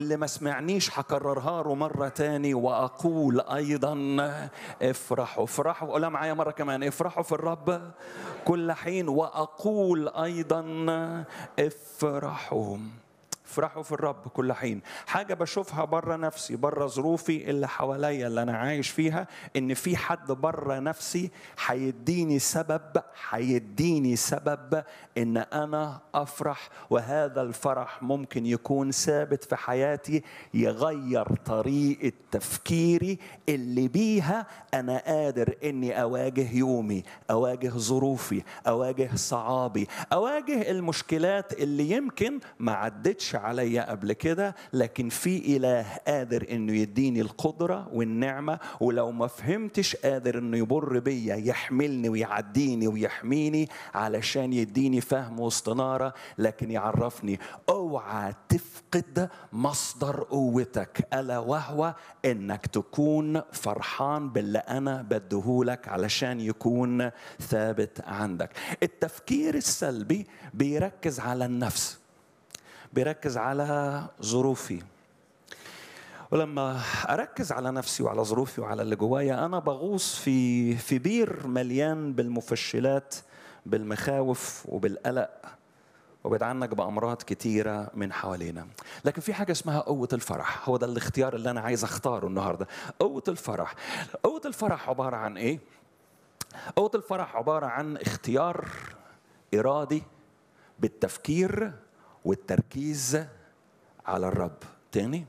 اللي ما سمعنيش هكررها له مرة تاني وأقول أيضا افرحوا افرحوا قولها معايا مرة كمان افرحوا في الرب كل حين وأقول أيضا افرحوا افرحوا في الرب كل حين حاجة بشوفها بره نفسي بره ظروفي اللي حواليا اللي أنا عايش فيها إن في حد بره نفسي هيديني سبب هيديني سبب إن أنا أفرح وهذا الفرح ممكن يكون ثابت في حياتي يغير طريقة تفكيري اللي بيها أنا قادر إني أواجه يومي أواجه ظروفي أواجه صعابي أواجه المشكلات اللي يمكن ما عدتش عليا قبل كده لكن في اله قادر انه يديني القدره والنعمه ولو ما فهمتش قادر انه يبر بيا يحملني ويعديني ويحميني علشان يديني فهم واستناره لكن يعرفني اوعى تفقد مصدر قوتك الا وهو انك تكون فرحان باللي انا بديهولك علشان يكون ثابت عندك التفكير السلبي بيركز على النفس بيركز على ظروفي ولما اركز على نفسي وعلى ظروفي وعلى اللي جوايا انا بغوص في في بير مليان بالمفشلات بالمخاوف وبالقلق وبعد عنك بامراض كتيره من حوالينا لكن في حاجه اسمها قوه الفرح هو ده الاختيار اللي انا عايز اختاره النهارده قوه الفرح قوه الفرح عباره عن ايه قوه الفرح عباره عن اختيار ارادي بالتفكير والتركيز على الرب تاني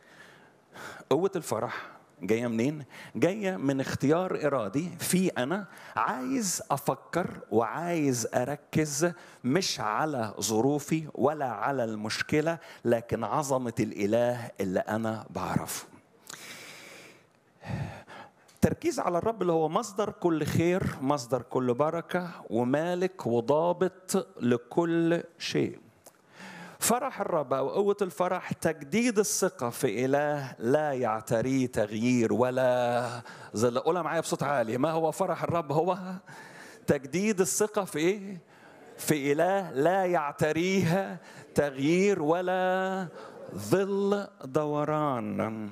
قوة الفرح جاية منين؟ جاية من اختيار إرادي في أنا عايز أفكر وعايز أركز مش على ظروفي ولا على المشكلة لكن عظمة الإله اللي أنا بعرفه التركيز على الرب اللي هو مصدر كل خير مصدر كل بركة ومالك وضابط لكل شيء فرح الرب او قوه الفرح تجديد الثقه في اله لا يعتريه تغيير ولا ظل قولها معايا بصوت عالي ما هو فرح الرب هو تجديد الثقه في ايه في اله لا يعتريه تغيير ولا ظل دوران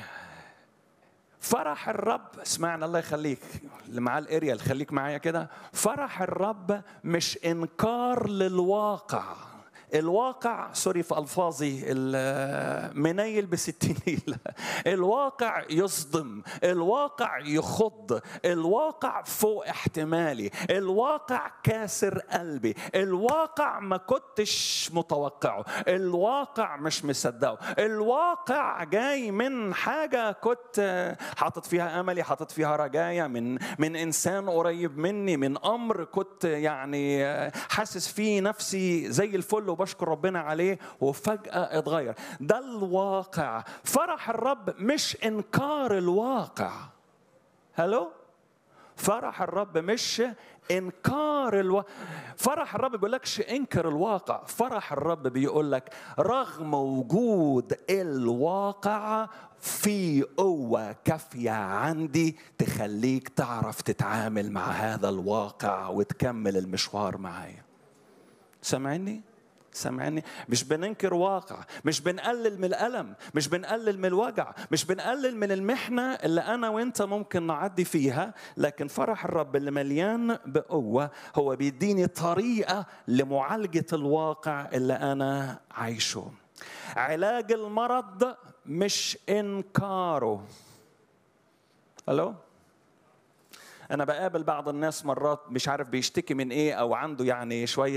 فرح الرب اسمعنا الله يخليك اللي معاه الاريال خليك معايا كده فرح الرب مش انكار للواقع الواقع سوري في الفاظي منيل بستين نيلة الواقع يصدم الواقع يخض الواقع فوق احتمالي الواقع كاسر قلبي الواقع ما كنتش متوقعه الواقع مش مصدقه الواقع جاي من حاجة كنت حاطط فيها أملي حاطط فيها رجايا من من إنسان قريب مني من أمر كنت يعني حاسس فيه نفسي زي الفل وبشكر ربنا عليه وفجأة اتغير ده الواقع فرح الرب مش إنكار الواقع هلو فرح الرب مش انكار الو... فرح الرب بيقول لكش انكر الواقع فرح الرب بيقول لك رغم وجود الواقع في قوة كافية عندي تخليك تعرف تتعامل مع هذا الواقع وتكمل المشوار معايا سامعني؟ سامعني مش بننكر واقع مش بنقلل من الألم مش بنقلل من الوجع مش بنقلل من المحنة اللي أنا وأنت ممكن نعدي فيها لكن فرح الرب اللي مليان بقوة هو بيديني طريقة لمعالجة الواقع اللي أنا عايشه علاج المرض مش إنكاره ألو انا بقابل بعض الناس مرات مش عارف بيشتكي من ايه او عنده يعني شويه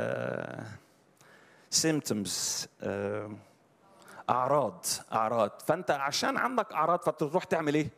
سيمتومز اعراض اعراض فانت عشان عندك اعراض فتروح تعمل ايه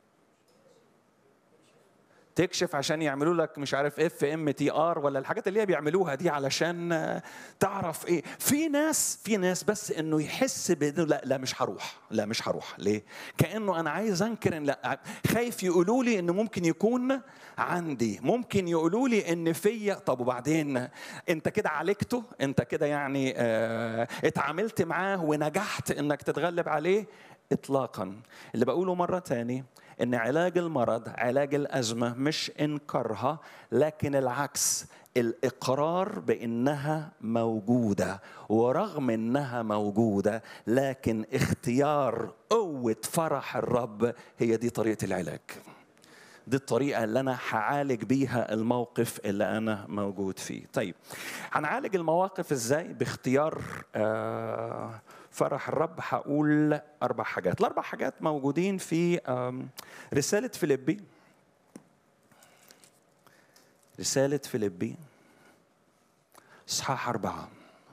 تكشف عشان يعملوا لك مش عارف اف ام تي ار ولا الحاجات اللي هي بيعملوها دي علشان تعرف ايه في ناس في ناس بس انه يحس بانه لا لا مش هروح لا مش هروح ليه كانه انا عايز انكر إن لا خايف يقولوا لي انه ممكن يكون عندي ممكن يقولوا لي ان فيا طب وبعدين انت كده عالجته انت كده يعني اه اتعاملت معاه ونجحت انك تتغلب عليه اطلاقا اللي بقوله مره تاني ان علاج المرض علاج الازمه مش انكارها لكن العكس الاقرار بانها موجوده ورغم انها موجوده لكن اختيار قوه فرح الرب هي دي طريقه العلاج دي الطريقة اللي أنا هعالج بيها الموقف اللي أنا موجود فيه. طيب هنعالج المواقف إزاي؟ باختيار آه فرح الرب هقول أربع حاجات، الأربع حاجات موجودين في رسالة فيليبي رسالة فيليبي إصحاح أربعة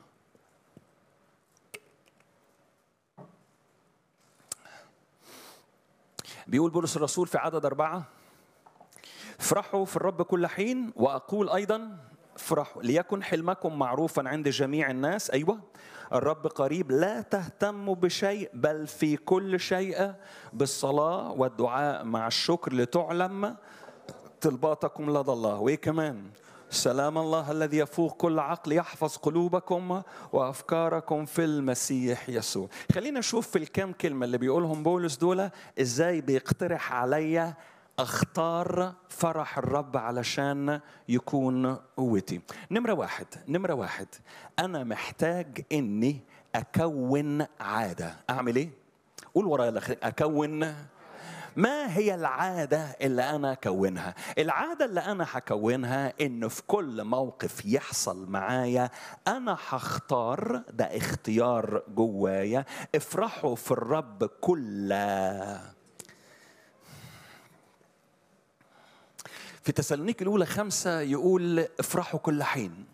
بيقول بولس الرسول في عدد أربعة افرحوا في الرب كل حين وأقول أيضا افرحوا ليكن حلمكم معروفا عند جميع الناس أيوة الرب قريب لا تهتموا بشيء بل في كل شيء بالصلاة والدعاء مع الشكر لتعلم طلباتكم لدى الله وإيه كمان سلام الله الذي يفوق كل عقل يحفظ قلوبكم وافكاركم في المسيح يسوع خلينا نشوف في الكام كلمه اللي بيقولهم بولس دول ازاي بيقترح عليا اختار فرح الرب علشان يكون قوتي نمرة واحد نمرة واحد أنا محتاج إني أكون عادة أعمل إيه؟ قول ورايا أكون ما هي العادة اللي أنا أكونها؟ العادة اللي أنا هكونها إنه في كل موقف يحصل معايا أنا هختار ده اختيار جوايا افرحوا في الرب كل في تسالونيك الأولى خمسة يقول افرحوا كل حين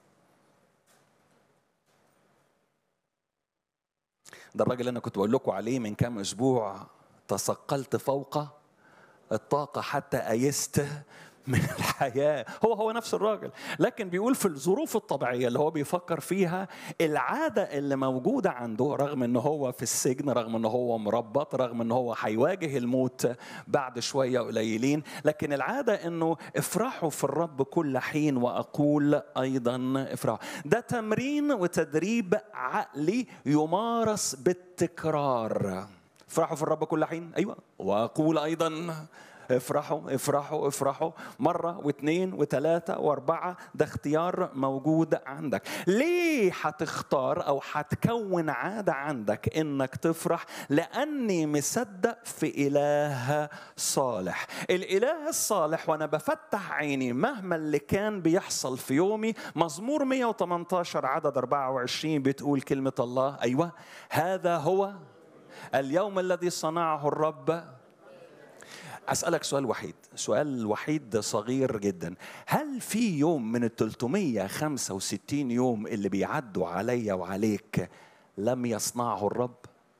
ده الراجل اللي أنا كنت بقول لكم عليه من كام أسبوع تثقلت فوق الطاقة حتى أيست من الحياة هو هو نفس الراجل لكن بيقول في الظروف الطبيعية اللي هو بيفكر فيها العادة اللي موجودة عنده رغم ان هو في السجن رغم ان هو مربط رغم ان هو هيواجه الموت بعد شوية قليلين لكن العادة انه افرحوا في الرب كل حين واقول ايضا افرحوا ده تمرين وتدريب عقلي يمارس بالتكرار افرحوا في الرب كل حين ايوه واقول ايضا افرحوا افرحوا افرحوا مرة واثنين وثلاثة واربعة ده اختيار موجود عندك ليه هتختار او هتكون عادة عندك انك تفرح لاني مصدق في اله صالح الاله الصالح وانا بفتح عيني مهما اللي كان بيحصل في يومي مزمور 118 عدد 24 بتقول كلمة الله ايوه هذا هو اليوم الذي صنعه الرب أسألك سؤال وحيد سؤال وحيد صغير جدا هل في يوم من ال 365 يوم اللي بيعدوا عليا وعليك لم يصنعه الرب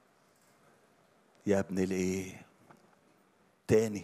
يا ابن الايه تاني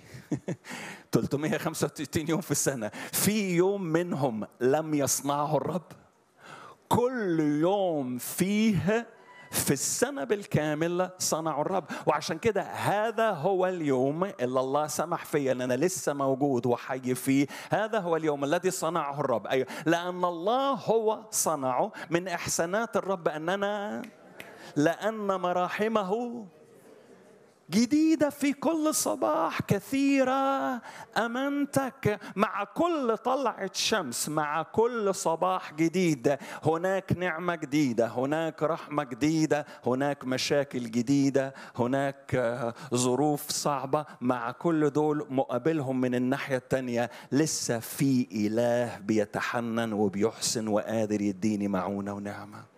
365 يوم في السنة في يوم منهم لم يصنعه الرب كل يوم فيه في السنة بالكامل صنعوا الرب وعشان كده هذا هو اليوم اللي الله سمح فيه ان انا لسه موجود وحي فيه هذا هو اليوم الذي صنعه الرب ايوه لان الله هو صنعه من احسانات الرب اننا لان مراحمه جديدة في كل صباح كثيرة أمانتك مع كل طلعة شمس مع كل صباح جديد هناك نعمة جديدة هناك رحمة جديدة هناك مشاكل جديدة هناك ظروف صعبة مع كل دول مقابلهم من الناحية التانية لسه في إله بيتحنن وبيحسن وقادر يديني معونة ونعمة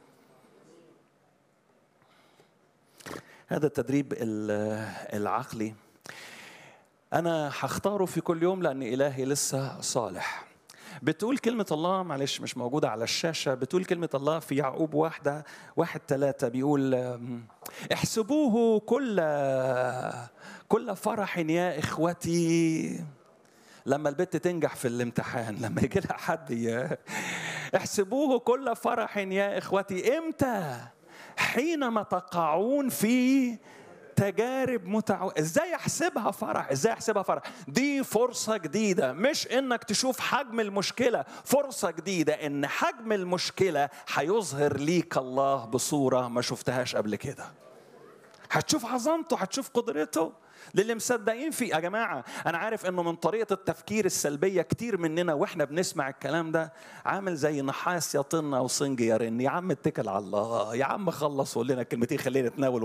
هذا التدريب العقلي أنا هختاره في كل يوم لأن إلهي لسه صالح بتقول كلمة الله معلش مش موجودة على الشاشة بتقول كلمة الله في يعقوب واحدة واحد ثلاثة بيقول احسبوه كل كل فرح يا إخوتي لما البنت تنجح في الامتحان لما يجي لها حد احسبوه كل فرح يا إخوتي إمتى حينما تقعون في تجارب متعو ازاي احسبها فرح ازاي احسبها فرح دي فرصه جديده مش انك تشوف حجم المشكله فرصه جديده ان حجم المشكله هيظهر ليك الله بصوره ما شفتهاش قبل كده هتشوف عظمته هتشوف قدرته للي مصدقين فيه يا جماعه انا عارف انه من طريقه التفكير السلبيه كتير مننا واحنا بنسمع الكلام ده عامل زي نحاس يا طن او صنج يا رن يا عم اتكل على الله يا عم خلص وقول لنا كلمتين خلينا نتناول